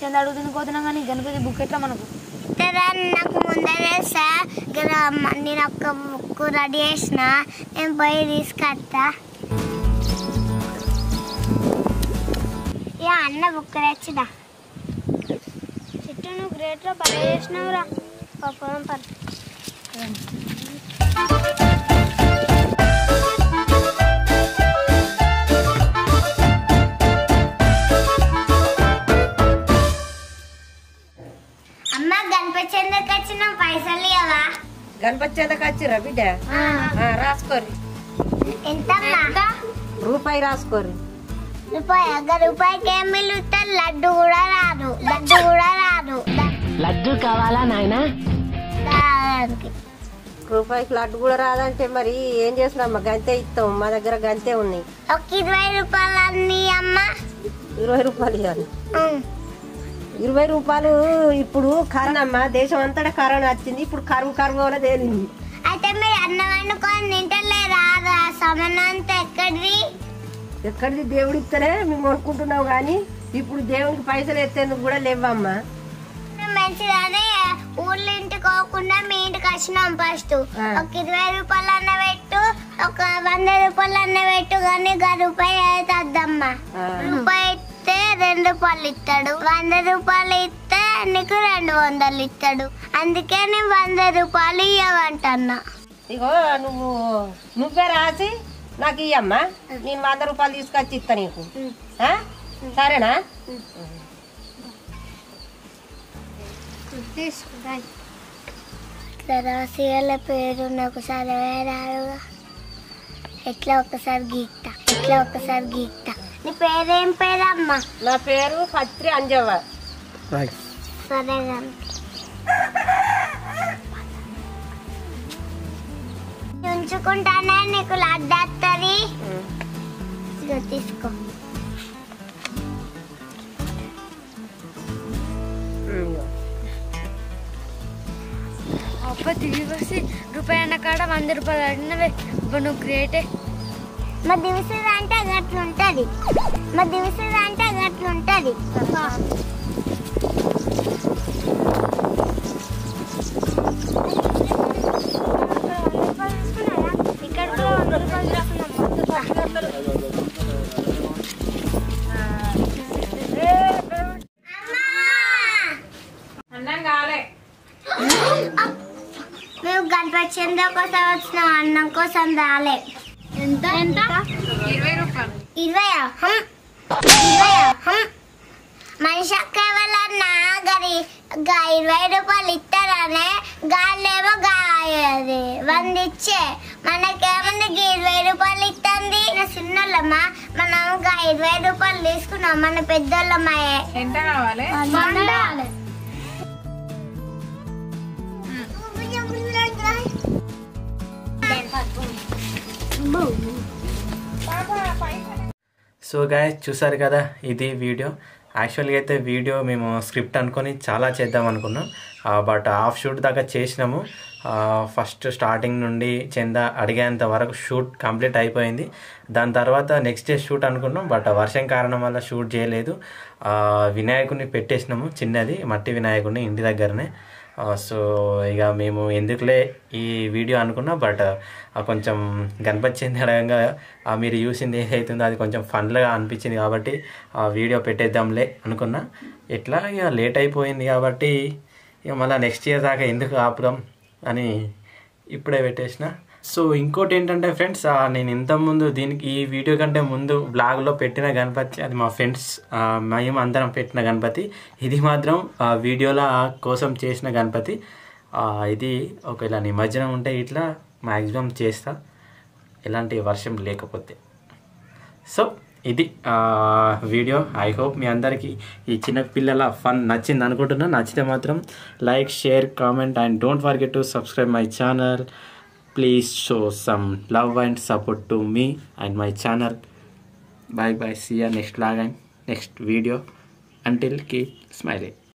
చంద అడుగుతుంది పోతున్నాం కానీ గణపతి బుక్ ఎట్లా మనకు ఇతరా నాకు ముందరే సార్ ఇక్కడ మ- నేను ఒక బుక్ రెడీ చేసిన నేను పోయి తీసుకొస్తా ఇక అన్న బుక్ తెచ్చిదా చెట్టు నువ్వు గ్రేట్లో పని చేసినావురా పాపం పర్ అమ్మ గణపతి చంద్రకి వచ్చిన పైసలు ఇవ్వవా గణపతి చేతకు వచ్చిరా బిడ్డ ఆ, రాసుకోరి ఎంతమ్మా రూపాయి రాసుకోరి రూపాయి ఒక రూపాయికి ఏం మిగులుతుంది లడ్డు కూడా రాదు లడ్డు కూడా రాదు లడ్డు కావాలా నాయనా దానికి రూపాయికి లడ్డు కూడా రాదంటే మరి ఏం చేస్తున్నామ్మా గంతే ఇస్తాం మా దగ్గర గంతే ఉన్నాయి ఒక ఇరవై రూపాయలు అన్ని అమ్మ ఇరవై రూపాయలు ఇవ్వాలి ఉం. ఇరవై రూపాయలు ఇప్పుడు కరోనా దేశం అంతటా కరోనా వచ్చింది ఇప్పుడు కరువు కరువు వల్ల తేలింది అయితే మీరు అన్నం వండుకొని తింటలేరా రా సమనంతా ఎక్కడిది ఎక్కడిది దేవుడు ఇస్తేనే మేము అనుకుంటున్నాం కానీ ఇప్పుడు దేవునికి పైసలు ఎత్తేందుకు కూడా లేవమ్మా మంచిదని ఊర్లో ఇంటికి పోకుండా మీ ఇంటికి వచ్చినాం ఫస్ట్ ఆ. ఒక ఇరవై రూపాయలు అన్న పెట్టు ఒక వంద రూపాయలు అన్న పెట్టు కానీ ఒక రూపాయి అయితే వద్దమ్మా ఆ. రూపాయి ఇస్తే రెండు రూపాయలు ఇస్తాడు వంద రూపాయలు ఇస్తే నీకు రెండు వందలు ఇస్తాడు అందుకే నేను వంద రూపాయలు ఇవ్వమంటున్నా ఇగో నువ్వు నువ్వే రాసి నాకు ఇయ్యమ్మా నేను వంద రూపాయలు తీసుకొచ్చి ఇస్తా నీకు ఆ? సరేనా ఇట్లా రాసి వాళ్ళ పేరు నాకు చదివే రాదుగా ఎట్లా ఒకసారి గీక్తా ఎట్లా ఒకసారి గీక్తా నీ పేరేం పేరమ్మా నా పేరు పత్రి అంజవ్వ సరే కానీ ఉంచుకుంటానే నీకు లడ్డు వస్తుంది ఇదిగో తీసుకో అబ్బా తిరిగి వస్తే రూపాయి అన్న కాడ వంద రూపాయలు అడిగినవే అబ్బా నువ్వు గ్రేటే మా దివిసది అంటే గట్లుంటది మా దివిసది అంటే గట్లుంటది ఇక్కడ కూడా వంద రూపాయలు తీసుకున్నాం మేము గణపతి చంద్ర కోసం వచ్చినాం అన్నం కోసం రాలే ఎంత ఎంత ఇరవై రూపాయలు ఇరవై మనిషి కేవలన్నా గది గా ఇరవై రూపాయలు ఇస్తారనే గాలేమో గా అది వంద ఇచ్చే మనకేముంది గా ఇరవై రూపాయలు ఇస్తుంది చిన్నోళ్ళమ్మా మనం గా ఇరవై రూపాయలు తీసుకున్నాం మన పెద్దోళ్ళమ్మా ఎంత కావాలి వంద సో గాయస్ చూసారు కదా ఇది వీడియో యాక్చువల్గా అయితే వీడియో మేము స్క్రిప్ట్ అనుకొని చాలా చేద్దాం అనుకున్నాం బట్ హాఫ్ షూట్ దాకా చేసినాము ఫస్ట్ స్టార్టింగ్ నుండి చంద అడిగేంత వరకు షూట్ కంప్లీట్ అయిపోయింది దాని తర్వాత నెక్స్ట్ డే షూట్ అనుకున్నాం బట్ వర్షం కారణం వల్ల షూట్ చేయలేదు ఆ, వినాయకుడిని పెట్టేసినాము చిన్నది మట్టి వినాయకుడిని ఇంటి దగ్గరనే ఆ, సో ఇక మేము ఎందుకులే ఈ వీడియో అనుకున్నా బట్ ఆ కొంచెం గణపతి చెందడంగా ఆ మీరు చూసింది ఏదైతుందో అది కొంచెం ఫన్గా అనిపించింది కాబట్టి ఆ వీడియో పెట్టేద్దాంలే అనుకున్నా ఎట్లా ఇక లేట్ అయిపోయింది కాబట్టి ఇక మళ్ళీ నెక్స్ట్ ఇయర్ దాకా ఎందుకు ఆపుదాం అని ఇప్పుడే పెట్టేసిన సో ఇంకోటి ఏంటంటే ఫ్రెండ్స్ నేను ఇంతకుముందు దీనికి ఈ వీడియో కంటే ముందు బ్లాగ్లో పెట్టిన గణపతి అది మా ఫ్రెండ్స్ మేము అందరం పెట్టిన గణపతి ఇది మాత్రం ఆ, వీడియోల కోసం చేసిన గణపతి ఆ, ఇది ఒకవేళ నిమజ్జనం ఉంటే ఇట్లా మ్యాక్సిమం చేస్తా ఎలాంటి వర్షం లేకపోతే సో ఇది ఆ, వీడియో ఐ హోప్ మీ అందరికీ ఈ చిన్న పిల్లల ఫన్ నచ్చింది అనుకుంటున్నా నచ్చితే మాత్రం like share comment and don't forget to subscribe my channel please show some love and support to me and my channel bye bye see you next log and next video until keep smiling